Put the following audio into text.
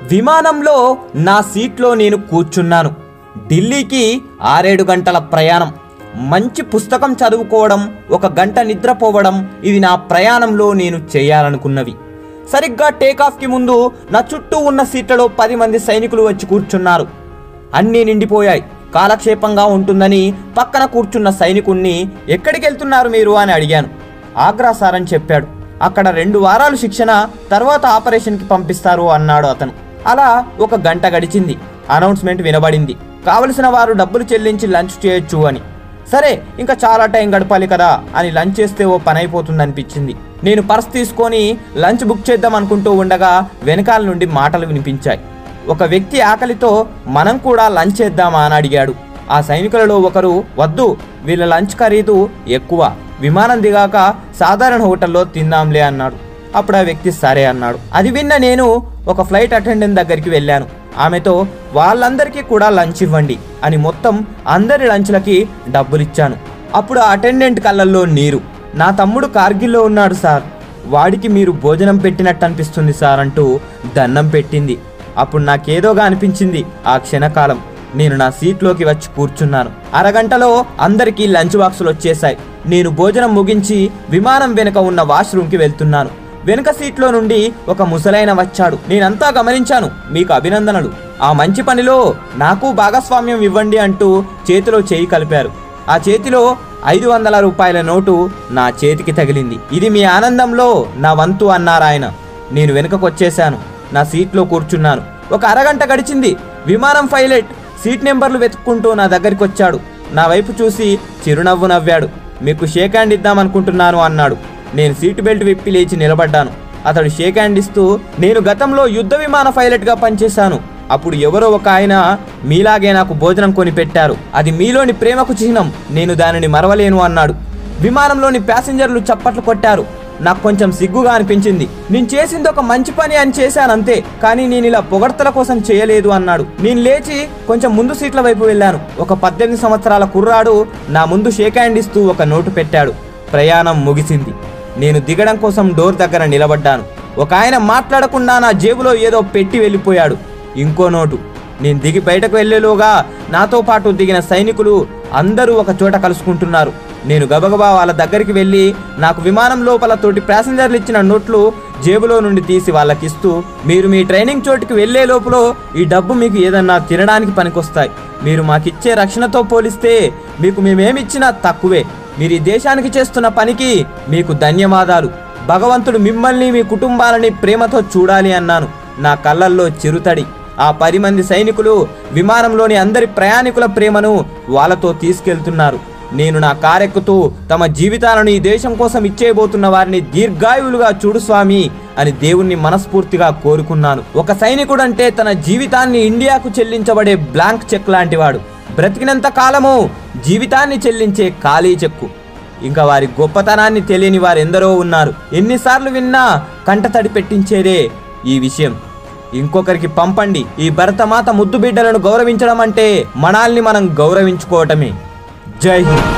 విమానంలో నా సీట్లో నేను కూర్చున్నాను ఢిల్లీకి ఆరేడు గంటల ప్రయాణం మంచి పుస్తకం చదువుకోవడం ఒక గంట నిద్రపోవడం ఇవి నా ప్రయాణంలో నేను చేయాలనుకున్నవి సరిగ్గా టేకాఫ్కి ముందు నా చుట్టూ ఉన్న సీట్లలో పది మంది సైనికులు వచ్చి కూర్చున్నారు అన్నీ నిండిపోయాయి కాలక్షేపంగా ఉంటుందని పక్కన కూర్చున్న సైనికుణ్ణి ఎక్కడికి వెళ్తున్నారు మీరు అని అడిగాను ఆగ్రా సార్ అని చెప్పాడు అక్కడ రెండు వారాలు శిక్షణ తర్వాత ఆపరేషన్కి పంపిస్తారు అన్నాడు అతను అలా ఒక గంట గడిచింది అనౌన్స్మెంట్ వినబడింది కావలసిన వారు డబ్బులు చెల్లించి లంచ్ చేయొచ్చు అని సరే ఇంకా చాలా టైం గడపాలి కదా అని లంచ్ చేస్తే ఓ పని అయిపోతుంది అనిపించింది నేను పర్స్ తీసుకొని లంచ్ బుక్ చేద్దాం అనుకుంటూ ఉండగా వెనకాల నుండి మాటలు వినిపించాయి ఒక వ్యక్తి ఆకలితో మనం కూడా లంచ్ చేద్దామా అని అడిగాడు ఆ సైనికులలో ఒకరు వద్దు వీళ్ళ లంచ్ ఖరీదు ఎక్కువ విమానం దిగాక సాధారణ హోటల్లో తిందాంలే అన్నాడు అప్పుడు ఆ వ్యక్తి సరే అన్నాడు అది విన్న నేను ఒక ఫ్లైట్ అటెండెంట్ దగ్గరికి వెళ్ళాను ఆమెతో వాళ్ళందరికీ కూడా లంచ్ ఇవ్వండి అని మొత్తం అందరి లంచ్లకి డబ్బులిచ్చాను అప్పుడు ఆ అటెండెంట్ కళ్ళల్లో నీరు నా తమ్ముడు కార్గిల్లో ఉన్నాడు సార్ వాడికి మీరు భోజనం పెట్టినట్టు అనిపిస్తుంది సార్ అంటూ దండం పెట్టింది అప్పుడు నాకేదోగా అనిపించింది ఆ క్షణకాలం నేను నా సీట్లోకి వచ్చి కూర్చున్నాను అరగంటలో అందరికీ లంచ్ బాక్సులు వచ్చేశాయి నేను భోజనం ముగించి విమానం వెనుక ఉన్న వాష్రూమ్కి వెళ్తున్నాను వెనుక సీట్లో నుండి ఒక ముసలైన వచ్చాడు నేనంతా గమనించాను మీకు అభినందనలు ఆ మంచి పనిలో నాకు భాగస్వామ్యం ఇవ్వండి అంటూ చేతిలో చేయి కలిపారు ఆ చేతిలో ఐదు వందల రూపాయల నోటు నా చేతికి తగిలింది ఇది మీ ఆనందంలో నా వంతు అన్నారాయన నేను వెనుకకొచ్చేశాను నా సీట్లో కూర్చున్నాను ఒక అరగంట గడిచింది విమానం పైలట్ సీట్ నెంబర్లు వెతుక్కుంటూ నా దగ్గరికి వచ్చాడు నా వైపు చూసి చిరునవ్వు నవ్వాడు మీకు షేక్ హ్యాండ్ ఇద్దామనుకుంటున్నాను అన్నాడు నేను సీట్ బెల్ట్ విప్పి లేచి నిలబడ్డాను అతడు షేక్ హ్యాండ్ ఇస్తూ నేను గతంలో యుద్ధ విమాన పైలట్గా పనిచేశాను అప్పుడు ఎవరో ఒక ఆయన మీలాగే నాకు భోజనం కొని పెట్టారు అది మీలోని ప్రేమకు చిహ్నం నేను దానిని మరవలేను అన్నాడు విమానంలోని ప్యాసింజర్లు చప్పట్లు కొట్టారు నాకు కొంచెం సిగ్గుగా అనిపించింది నేను చేసింది ఒక మంచి పని అని చేశాను అంతే కానీ నేను ఇలా పొగడ్తల కోసం చేయలేదు అన్నాడు నేను లేచి కొంచెం ముందు సీట్ల వైపు వెళ్ళాను ఒక పద్దెనిమిది సంవత్సరాల కుర్రాడు నా ముందు షేక్ హ్యాండ్ ఇస్తూ ఒక నోటు పెట్టాడు ప్రయాణం ముగిసింది నేను దిగడం కోసం డోర్ దగ్గర నిలబడ్డాను ఒక ఆయన మాట్లాడకుండా నా జేబులో ఏదో పెట్టి వెళ్ళిపోయాడు ఇంకో నోటు నేను దిగి బయటకు వెళ్లేలోగా నాతో పాటు దిగిన సైనికులు అందరూ ఒక చోట కలుసుకుంటున్నారు నేను గబగబా వాళ్ళ దగ్గరికి వెళ్ళి నాకు విమానం లోపల తోటి ప్యాసింజర్లు ఇచ్చిన నోట్లు జేబులో నుండి తీసి వాళ్ళకిస్తూ మీరు మీ ట్రైనింగ్ చోటుకి వెళ్లే లోపల ఈ డబ్బు మీకు ఏదన్నా తినడానికి పనికొస్తాయి మీరు మాకిచ్చే రక్షణతో పోలిస్తే మీకు మేమేమిచ్చినా తక్కువే మీరు ఈ దేశానికి చేస్తున్న పనికి మీకు ధన్యవాదాలు భగవంతుడు మిమ్మల్ని మీ కుటుంబాలని ప్రేమతో చూడాలి అన్నాను నా కళ్ళల్లో చిరుతడి ఆ పది మంది సైనికులు విమానంలోని అందరి ప్రయాణికుల ప్రేమను వాళ్ళతో తీసుకెళ్తున్నారు నేను నా కారెక్కుతూ తమ జీవితాలను ఈ దేశం కోసం ఇచ్చేయబోతున్న వారిని దీర్ఘాయువులుగా చూడు స్వామి అని దేవుణ్ణి మనస్ఫూర్తిగా కోరుకున్నాను ఒక సైనికుడంటే తన జీవితాన్ని ఇండియాకు చెల్లించబడే బ్లాంక్ చెక్ లాంటివాడు బ్రతికినంత కాలము జీవితాన్ని చెల్లించే ఖాళీ చెక్కు ఇంకా వారి గొప్పతనాన్ని తెలియని వారెందరో ఉన్నారు ఎన్నిసార్లు విన్నా కంటతడి పెట్టించేదే ఈ విషయం ఇంకొకరికి పంపండి ఈ భరతమాత ముద్దు బిడ్డలను గౌరవించడం అంటే మనల్ని మనం గౌరవించుకోవటమే జై హింద్